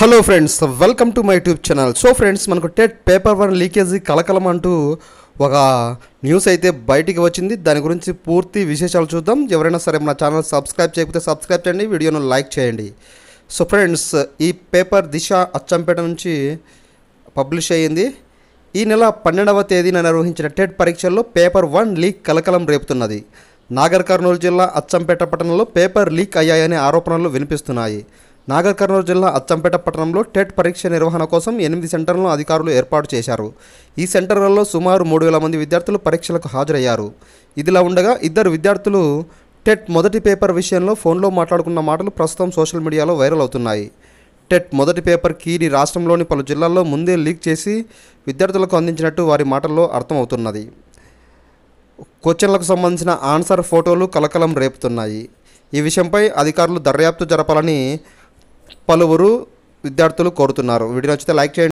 hello friends welcome to my YouTube channel so friends మనకు TET paper one leakage కలకలం అంటూ ఒక news అయితే బయటికి వచ్చింది దాని గురించి పూర్తి విశేషాలు చూద్దాం ఎవరైనా సరే మన ఛానల్ సబ్స్క్రైబ్ చేయకపోతే సబ్స్క్రైబ్ చేయండి వీడియోను లైక్ చేయండి సో ఫ్రెండ్స్ ఈ పేపర్ దిశ అచ్చంపేట నుంచి పబ్లిష్ అయ్యింది ఈ నెల పన్నెండవ తేదీన నిర్వహించిన టెట్ పరీక్షల్లో పేపర్ వన్ లీక్ కలకలం రేపుతున్నది నాగర్ కర్నూలు జిల్లా అచ్చంపేట పట్టణంలో పేపర్ లీక్ అయ్యాయనే ఆరోపణలు వినిపిస్తున్నాయి నాగర్ కర్నూలు జిల్లా అచ్చంపేట పట్టణంలో టెట్ పరీక్ష నిర్వహణ కోసం ఎనిమిది సెంటర్లను అధికారులు ఏర్పాటు చేశారు ఈ సెంటర్లలో సుమారు మూడు వేల మంది విద్యార్థులు పరీక్షలకు హాజరయ్యారు ఇదిలా ఉండగా ఇద్దరు విద్యార్థులు టెట్ మొదటి పేపర్ విషయంలో ఫోన్లో మాట్లాడుకున్న మాటలు ప్రస్తుతం సోషల్ మీడియాలో వైరల్ అవుతున్నాయి టెట్ మొదటి పేపర్ కీని రాష్ట్రంలోని పలు జిల్లాల్లో ముందే లీక్ చేసి విద్యార్థులకు అందించినట్టు వారి మాటల్లో అర్థమవుతున్నది క్వశ్చన్లకు సంబంధించిన ఆన్సర్ ఫోటోలు కలకలం రేపుతున్నాయి ఈ విషయంపై అధికారులు దర్యాప్తు జరపాలని పలువురు విద్యార్థులు కోరుతున్నారు వీడియో నచ్చితే లైక్ చేయండి